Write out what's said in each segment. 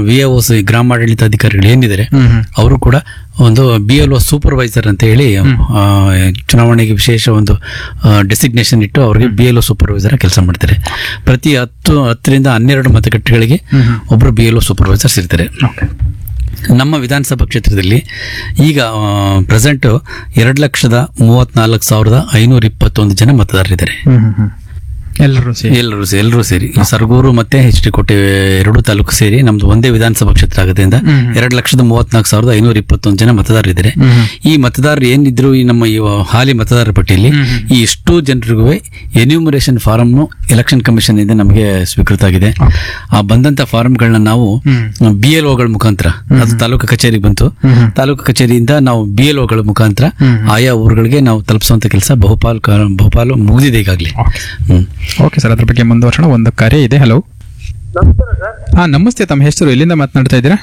V A ಓಸ್ ಗ್ರಾಮಾಡಳಿತ ಅಧಿಕಾರಿಗಳು ಏನಿದ್ದಾರೆ ಹ್ಮ್ ಹ್ಮ್ ಅವರು ಕೂಡ ಒಂದು ಬಿ ಎಲ್ ಒ ಸೂಪರ್ವೈಸರ್ ಅಂತ ಹೇಳಿ ಆ, ಚುನಾವಣೆಗೆ ವಿಶೇಷ ಒಂದು ಡೆಸಿಗ್ನೇಷನ್ ಇಟ್ಟು ಅವರಿಗೆ ಬಿ ಎಲ್ ಒ ಸೂಪರ್ವೈಸರ್ ಕೆಲಸ ಮಾಡ್ತಾರೆ ಪ್ರತಿ ಹತ್ತು ಹತ್ತರಿಂದ ಹನ್ನೆರಡು ಮತಗಟ್ಟೆಗಳಿಗೆ ಒಬ್ಬರು ಬಿ ಎಲ್ ಒ ಸೂಪರ್ವೈಸರ್ಸ್ ಇರ್ತಾರೆ ಓಕೆ ನಮ್ಮ ವಿಧಾನಸಭಾ ಕ್ಷೇತ್ರದಲ್ಲಿ ಈಗ ಪ್ರೆಸೆಂಟ್ ಎರಡು ಲಕ್ಷದ ಮೂವತ್ನಾಲ್ಕು ಸಾವಿರದ ಐನೂರ ಇಪ್ಪತ್ತೊಂದು ಜನ ಮತದಾರರಿದ್ದಾರೆ ಹ್ಮ್ ಹ್ಮ್ ಹ್ಮ್ ಎಲ್ಲರೂ ಸೇರಿ ಎಲ್ಲರೂ ಸೇ- ಎಲ್ಲರೂ ಸೇರಿ ಈ ಸರಗೂರು ಮತ್ತೆ ಎಚ್ ಡಿ ಕೋಟೆ ಎರಡು ತಾಲೂಕು ಸೇರಿ ನಮ್ದು ಒಂದೇ ವಿಧಾನಸಭಾ ಕ್ಷೇತ್ರ ಆಗೋದ್ರಿಂದ ಹ್ಮ್. ಎರಡು ಲಕ್ಷದ ಮೂವತ್ನಾಲ್ಕು ಸಾವಿರದ ಐನೂರ ಇಪ್ಪತ್ತೊಂದು ಜನ ಮತದಾರರಿದ್ದಾರೆ ಹ್ಮ್ ಹ್ಮ್. ಈ ಮತದಾರರು ಏನಿದ್ರು ಈ ನಮ್ಮ ಈ ಹಾಲಿ ಮತದಾರರ ಪಟ್ಟಿಯಲ್ಲಿ ಹ್ಮ್ ಹ್ಮ್. ಈ ಇಷ್ಟು ಜನರಿಗೂ ಎನ್ಯೂಮರೇಷನ್ ಫಾರಮ್ ಎಲೆಕ್ಷನ್ ಕಮಿಷನ್ ಇಂದ ನಮಗೆ ಸ್ವೀಕೃತ ಆಗಿದೆ ಆ ಬಂದಂತ ಫಾರಂಗಳನ್ನ ನಾವು ಹ್ಮ್. ಬಿ ಎಲ್ ಒಗಳ ಮುಖಾಂತರ ಅದು ತಾಲೂಕು ಕಚೇರಿಗೆ ಬಂತು ಹ್ಮ್ ಹ್ಮ್. ತಾಲೂಕು ಕಚೇರಿಯಿಂದ ನಾವು ಬಿ ಎಲ್ ಒಗಳ ಮುಖಾಂತರ ಹ್ಮ್. ಆಯಾ ಊರುಗಳಿಗೆ ನಾವು ತಲುಪಿಸುವಂತ ಕೆಲಸ ಬಹುಪಾಲು ಕಾ- ಬಹುಪಾಲು ಮುಗಿದಿದೆ ಈಗಾಗಲೇ ಓಕೆ ಹ್ಮ್ ಓಕೆ ಸರ್ ಅದ್ರ ಬಗ್ಗೆ ಮುಂದುವರ್ಸೋಣ ಒಂದು ಕರೆ ಇದೆ ಹಲೋ ನಮಸ್ಕಾರ ಸರ್ ಹಾ ನಮಸ್ತೆ ತಮ್ಮ ಹೆಸರು ಎಲ್ಲಿಂದ ಮಾತನಾಡ್ತಾ ಇದ್ದೀರಾ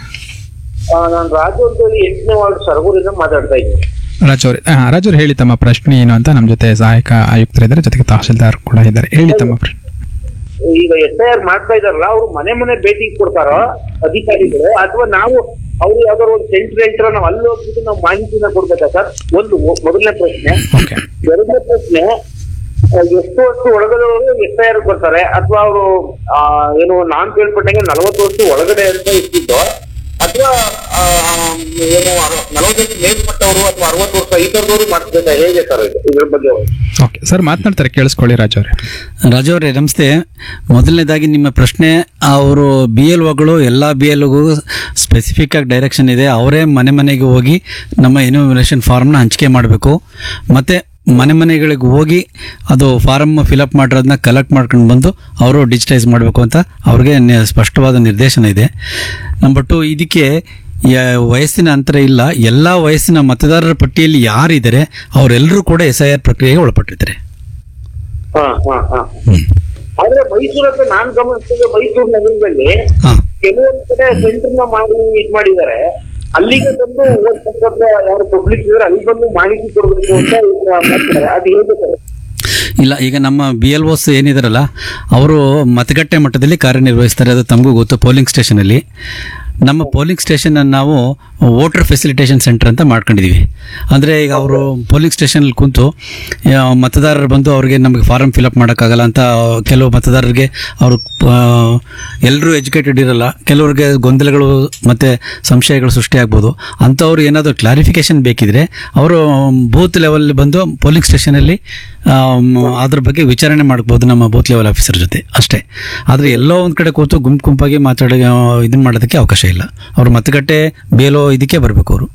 ಆ, ನಾನು ರಾಜು ಅಂತ ಹೇಳಿ ಎಂಟನೇ ವಾರ್ಡ್ ಸರಗೂರಿಂದ ಮಾತಾಡ್ತಾ ಇದ್ದೀನಿ ರಾಜ್ ಅವ್ರೆ ಹಾ ರಾಜ್ ಅವ್ರು ಹೇಳಿ ತಮ್ಮ ಪ್ರಶ್ನೆ ಏನು ಅಂತ ನಮ್ಮ ಜೊತೆ ಸಹಾಯಕ ಆಯುಕ್ತರಿದ್ದಾರೆ ಜೊತೆಗೆ ತಹಶೀಲ್ದಾರ್ ಕೂಡ ಇದ್ದಾರೆ ಹೇಳಿ ತಮ್ಮ ಪ್ರಶ್ನೆ ಈಗ ಎಸ್ ಐ ಆರ್ ಮಾಡ್ತಾ ಇದಾರಲ್ಲ ಅವ್ರು ಮನೆ ಮನೆ ಭೇಟಿ ಕೊಡ್ತಾರೋ ಅಧಿಕಾರಿಗಳು ಅಥವಾ ನಾವು ಅವ್ರು ಯಾವ್ದಾದ್ರು ಒಂದು ಸೆಂಟರ್ ಎಂಟ್ರ ನಾವು ಅಲ್ಲಿ ಹೋಗ್ಬಿಟ್ಟು ನಾವು ಮಾಹಿತಿನ ಕೊಡ್ಬೇಕಾ ಸರ್ ಒಂದು ಮೊ- ಮೊದಲನೇ ಪ್ರಶ್ನೆ ಓಕೆ ಎರಡನೇ ಪ್ರಶ್ನೆ ಆ, ಎಷ್ಟು ವರ್ಷ ಒಳಗದವರು ಎಸ್ ಐ ಆರ್ ಬರ್ತಾರೆ ಅಥವಾ ಅವರು ಏನು ನಾನ್ ಕೇಳ್ಪಟ್ಟಂಗೆ ನಲವತ್ತು ವರ್ಷ ಒಳಗಡೆ ಅಂತ ಇರ್ತಿದ್ದು ಅಥವಾ ಆ, ಏನು ಅರ- ನಲವತ್ತು ವರ್ಷ ಮೇಲ್ಪಟ್ಟವರು ಅಥವಾ ಅರವತ್ತು ವರ್ಷ ಈ ಥರದವರು ಮಾಡ್ತಿದ್ದ ಹೇಗೆ ಸರ್ ಇದು ಇದ್ರ ಬಗ್ಗೆ ಓಕೆ ಸರ್ ಮಾತನಾಡ್ತಾರೆ ಕೇಳಿಸ್ಕೊಳ್ಳಿ ರಾಜ್ ಅವ್ರೆ ರಾಜು ಅವರೇ ನಮಸ್ತೆ ಮೊದಲನೇದಾಗಿ ನಿಮ್ಮ ಪ್ರಶ್ನೆ ಅವರು ಬಿ ಎಲ್ ಒಗಳು ಎಲ್ಲ ಬಿ ಎಲ್ ಒಗೂ ಸ್ಪೆಸಿಫಿಕ್ ಆಗಿ ಡೈರೆಕ್ಷನ್ ಇದೆ ಅವರೇ ಮನೆ ಮನೆಗೆ ಹೋಗಿ ನಮ್ಮ ಎನ್ಯೂಮಿನೇಷನ್ ಫಾರ್ಮ್ನ ಹಂಚಿಕೆ ಮಾಡಬೇಕು ಮತ್ತೆ ಮನೆ ಮನೆಗಳಿಗೆ ಹೋಗಿ ಅದು ಫಾರಮ್ ಫಿಲಪ್ ಮಾಡಿರೋದನ್ನ ಕಲೆಕ್ಟ್ ಮಾಡ್ಕೊಂಡು ಬಂದು ಅವರು ಡಿಜಿಟೈಸ್ ಮಾಡಬೇಕು ಅಂತ ಅವ್ರಿಗೆ ನೆ- ಸ್ಪಷ್ಟವಾದ ನಿರ್ದೇಶನ ಇದೆ ನಂಬರ್ ಟು ಇದಕ್ಕೆ ಯ- ವಯಸ್ಸಿನ ಅಂತರ ಇಲ್ಲ ಎಲ್ಲ ವಯಸ್ಸಿನ ಮತದಾರರ ಪಟ್ಟಿಯಲ್ಲಿ ಯಾರಿದ್ದಾರೆ ಅವರೆಲ್ಲರೂ ಕೂಡ ಎಸ್ ಐ ಆರ್ ಪ್ರಕ್ರಿಯೆಗೆ ಒಳಪಟ್ಟಿರ್ತಾರೆ ಹಾ ಹಾ ಹಾ ಆದ್ರೆ ಮೈಸೂರು ಹತ್ರ ನಾನ್ ಗಮನಿಸಿದ ಮೈಸೂರು ನಗರದಲ್ಲಿ ಹಾಂ ಕೆಲವೊಂದು ಕಡೆ ಸೆಂಟರ್ ನ ಮಾಡಿ ಇದ್ ಮಾಡಿದ್ದಾರೆ ಅಲ್ಲಿಗೆ ಬಂದು ಓದ್ತಕ್ಕಂಥ ಯಾರು ಪಬ್ಲಿಕ್ ಇದ್ರೆ ಅಲ್ಲಿ ಬಂದು ಮಾಹಿತಿ ಕೊಡಬೇಕು ಅಂತ ಈಗ ಮಾಡ್ತಾರೆ ಅದು ಹೇಗೆ ಸರ್ ಇಲ್ಲ ಈಗ ನಮ್ಮ ಬಿ ಎಲ್ ಓಸ್ ಏನಿದಾರಲ್ಲ ಅವರು ಮತಗಟ್ಟೆ ಮಟ್ಟದಲ್ಲಿ ಕಾರ್ಯನಿರ್ವಹಿಸ್ತಾರೆ ಅದು ತಮಗೂ ಗೊತ್ತು ಪೋಲಿಂಗ್ ಸ್ಟೇಷನಲ್ಲಿ ನಮ್ಮ ಪೋಲಿಂಗ್ ಸ್ಟೇಷನ್ ನಾವು ವೋಟರ್ ಫೆಸಿಲಿಟೇಷನ್ ಸೆಂಟರ್ ಅಂತ ಮಾಡ್ಕೊಂಡಿದೀವಿ ಅಂದರೆ ಈಗ ಅವರು ಪೋಲಿಂಗ್ ಸ್ಟೇಷನಲ್ಲಿ ಕುಂತು ಆ, ಮತದಾರರು ಬಂದು ಅವ್ರಿಗೆ ನಮಗೆ ಫಾರಮ್ ಫಿಲಪ್ ಮಾಡೋಕ್ಕಾಗಲ್ಲ ಅಂತ ಕೆಲವು ಮತದಾರರಿಗೆ ಅವರು ಎಲ್ಲರೂ ಎಜುಕೇಟೆಡ್ ಇರಲ್ಲ ಕೆಲವ್ರಿಗೆ ಗೊಂದಲಗಳು ಮತ್ತು ಸಂಶಯಗಳು ಸೃಷ್ಟಿಯಾಗ್ಬೋದು ಅಂಥವ್ರು ಏನಾದರೂ ಕ್ಲಾರಿಫಿಕೇಶನ್ ಬೇಕಿದ್ರೆ ಅವರು ಬೂತ್ ಲೆವೆಲ್ ಬಂದು ಪೋಲಿಂಗ್ ಸ್ಟೇಷನಲ್ಲಿ ಅದ್ರ ಬಗ್ಗೆ ವಿಚಾರಣೆ ಮಾಡ್ಬೋದು ನಮ್ಮ ಬೂತ್ ಲೆವೆಲ್ ಆಫೀಸರ್ ಜೊತೆ ಅಷ್ಟೇ ಆದರೆ ಎಲ್ಲೋ ಒಂದು ಕಡೆ ಕೂತು ಗುಂಪು ಗುಂಪಾಗಿ ಮಾತಾಡೋ ಇದನ್ನ ಮಾಡೋದಕ್ಕೆ ಅವಕಾಶ ಇಲ್ಲ ಅವರು ಮತಗಟ್ಟೆ ಬೇಲೋ ಇದಕ್ಕೆ ಬರಬೇಕು ಅವರು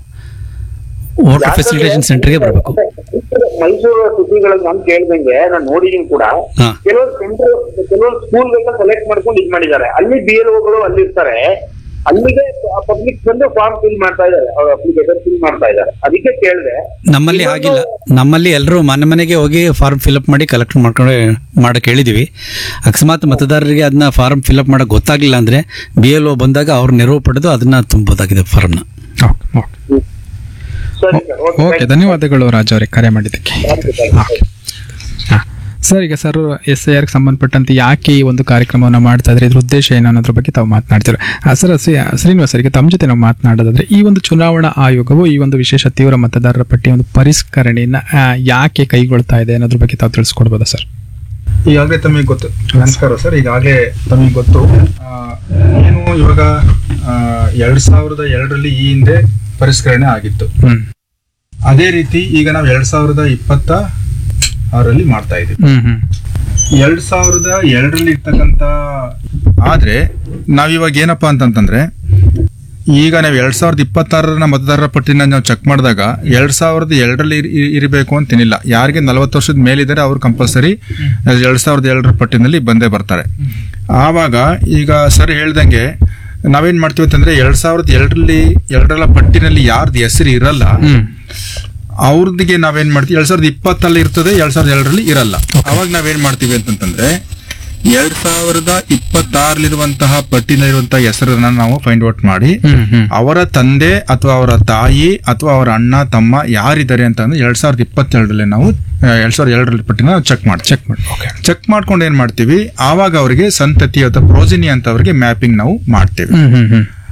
ವೋಟರ್ ಫೆಸಿಲಿಟೇಷನ್ ಸೆಂಟರ್ಗೆ ಬರಬೇಕು ಮೈಸೂರು ಸುದ್ದಿಗಳಲ್ಲಿ ನಾನು ಕೇಳ್ದಂಗೆ ನಾನು ನೋಡಿದೀನಿ ಕೂಡ ಹಾ. ಕೆಲವರು ಸೆಂಟರ್ ಕೆಲವರು ಸ್ಕೂಲ್ಗಳನ್ನ ಸೆಲೆಕ್ಟ್ ಮಾಡ್ಕೊಂಡು ಇದ್ ಮಾಡಿದ್ದಾರೆ ಅಲ್ಲಿ ಬಿ ಎಲ್ ಓಗಳು ಅಲ್ಲಿ ಇರ್ತಾರೆ ಅಲ್ಲಿಗೆ ಪಬ್ಲಿಕ್ ಬಂದು ಫಾರ್ಮ್ ಫಿಲ್ ಮಾಡ್ತಾ ಇದ್ದಾರೆ ಅವ್ರ ಅಪ್ಲಿಕೇಶನ್ ಫಿಲ್ ಮಾಡ್ತಾ ಇದ್ದಾರೆ ಅದಕ್ಕೆ ಕೇಳಿದೆ ನಮ್ಮಲ್ಲಿ ಆಗಿಲ್ಲ ನಮ್ಮಲ್ಲಿ ಎಲ್ಲರೂ ಮನೆ ಮನೆಗೆ ಹೋಗಿ ಫಾರ್ಮ್ ಫಿಲಪ್ ಮಾಡಿ ಕಲೆಕ್ಟ್ ಮಾಡ್ಕೊಂಡು ಮಾಡಕ್ಕೆ ಹೇಳಿದೀವಿ ಅಕಸ್ಮಾತ್ ಮತದಾರರಿಗೆ ಅದನ್ನ ಫಾರ್ಮ್ ಫಿಲಪ್ ಮಾಡಕ್ಕೆ ಗೊತ್ತಾಗ್ಲಿಲ್ಲ ಅಂದ್ರೆ ಬಿ ಎಲ್ ಒ ಬಂದಾಗ ಅವ್ರ ನೆರವು ಪಡೆದು ಅದನ್ನ ತುಂಬಬಹುದಾಗಿದೆ ಫಾರ್ಮ್ನ ಓಕೆ ಓಕೆ ಸರಿ ಸರ್ ಓಕೆ ಧನ್ಯವಾದಗಳು ರಾಜ್ ಅವರೇ ಕರೆ ಮಾಡಿದ್ದಕ್ಕೆ ಓಕೆ ಹಾಂ ಸರ್ ಈಗ ಸರ್ ಎಸ್ ಐ ಆರ್ಗೆ ಸಂಬಂಧಪಟ್ಟಂತೆ ಯಾಕೆ ಈ ಒಂದು ಕಾರ್ಯಕ್ರಮವನ್ನು ಮಾಡ್ತಾ ಇದ್ರೆ ಇದ್ರ ಉದ್ದೇಶ ಏನು ಅನ್ನೋದ್ರ ಬಗ್ಗೆ ತಾವು ಮಾತನಾಡ್ತೀರ ಸರ್ ಶ್ರೀನಿವಾಸ್ ಅವರಿಗೆ ತಮ್ಮ ಜೊತೆ ನಾವು ಮಾತನಾಡೋದಾದ್ರೆ ಈ ಒಂದು ಚುನಾವಣಾ ಆಯೋಗವು ಈ ಒಂದು ವಿಶೇಷ ತೀವ್ರ ಮತದಾರರ ಪಟ್ಟಿ ಒಂದು ಪರಿಷ್ಕರಣೆಯನ್ನ ಆ, ಯಾಕೆ ಕೈಗೊಳ್ತಾ ಇದೆ ಅನ್ನೋದ್ರ ಬಗ್ಗೆ ತಾವು ತಿಳಿಸ್ಕೊಡ್ಬೋದಾ ಸರ್ ಈಗಾಗಲೇ ತಮಗೆ ಗೊತ್ತು ನಮಸ್ಕಾರ ಸರ್ ಈಗಾಗಲೇ ತಮಗೆ ಗೊತ್ತು ಆ, ಏನು ಇವಾಗ ಆ, ಎರಡ್ ಸಾವಿರದ ಎರಡರಲ್ಲಿ ಈ ಹಿಂದೆ ಪರಿಷ್ಕರಣೆ ಆಗಿತ್ತು ಹ್ಮ್ ಅದೇ ರೀತಿ ಈಗ ನಾವು ಎರಡ್ ಸಾವಿರದ ಇಪ್ಪತ್ತ ಆರಲ್ಲಿ ಮಾಡ್ತಾ ಇದ್ದೀವಿ ಹ್ಮ್ ಹ್ಮ್ ಎರಡ್ ಸಾವಿರದ ಎರಡರಲ್ಲಿ ಇರ್ತಕ್ಕಂಥ ಆದ್ರೆ ನಾವಿವಾಗ ಏನಪ್ಪಾ ಅಂತಂತಂದ್ರೆ ಈಗ ನಾವು ಎರಡ್ ಸಾವಿರದ ಇಪ್ಪತ್ತಾರರ ಮತದಾರರ ಪಟ್ಟಿನ ನಾವು ಚೆಕ್ ಮಾಡಿದಾಗ ಎರಡ್ ಸಾವಿರದ ಎರಡರಲ್ಲಿ ಇರ್- ಇರಬೇಕು ಅಂತೇನಿಲ್ಲ ಯಾರಿಗೆ ನಲವತ್ತು ವರ್ಷದ ಮೇಲಿದ್ದಾರೆ ಅವ್ರು ಕಂಪಲ್ಸರಿ ಎರಡ್ ಸಾವಿರದ ಎರಡರ ಪಟ್ಟಿನಲ್ಲಿ ಬಂದೇ ಬರ್ತಾರೆ ಆವಾಗ ಈಗ ಸರ್ ಹೇಳ್ದಂಗೆ ನಾವೇನ್ ಮಾಡ್ತೀವಿ ಅಂತಂದ್ರೆ ಎರಡ್ ಸಾವಿರದ ಎರಡರಲ್ಲಿ ಎರಡರ ಪಟ್ಟಿನಲ್ಲಿ ಯಾರ್ದು ಹೆಸರು ಇರಲ್ಲ ಹ್ಮ್ ಅವ್ರದಿಗೆ ನಾವೇನ್ ಮಾಡ್ತೀವಿ ಎರಡ್ ಸಾವಿರದ ಇಪ್ಪತ್ತಲ್ಲಿ ಇರ್ತದೆ ಎರಡ್ ಸಾವಿರದ ಎರಡರಲ್ಲಿ ಇರಲ್ಲ ಅವಾಗ ನಾವೇನ್ ಮಾಡ್ತೀವಿ ಅಂತಂತಂದ್ರೆ ಎರಡ್ ಸಾವಿರದ ಇಪ್ಪತ್ತಾರಲ್ಲಿರುವಂತಹ ಪಟ್ಟಿನಲ್ಲಿರುವಂತಹ ಹೆಸರನ್ನ ನಾವು ಫೈಂಡ್ ಔಟ್ ಮಾಡಿ ಹ್ಮ್ ಹ್ಮ್ ಅವರ ತಂದೆ ಅಥವಾ ಅವರ ತಾಯಿ ಅಥವಾ ಅವರ ಅಣ್ಣ ತಮ್ಮ ಯಾರಿದ್ದಾರೆ ಅಂತ ಅಂದ್ರೆ ಎರಡ್ ಸಾವಿರದ ಇಪ್ಪತ್ತೆರಡರಲ್ಲಿ ನಾವು ಆ, ಎರಡ್ ಸಾವಿರದ ಎರಡರಲ್ಲಿ ಪಟ್ಟಿನ ಚೆಕ್ ಮಾಡ್ತೀವಿ ಚೆಕ್ ಮಾಡಿ ಓಕೆ ಚೆಕ್ ಮಾಡ್ಕೊಂಡು ಏನ್ ಮಾಡ್ತೀವಿ ಆವಾಗ ಅವರಿಗೆ ಸಂತತಿ ಅಥವಾ ಪ್ರೋಜಿನಿ ಅಂತ ಅವರಿಗೆ ಮ್ಯಾಪಿಂಗ್ ನಾವು ಮಾಡ್ತೇವೆ ಹ್ಮ್ ಹ್ಮ್ ಹ್ಮ್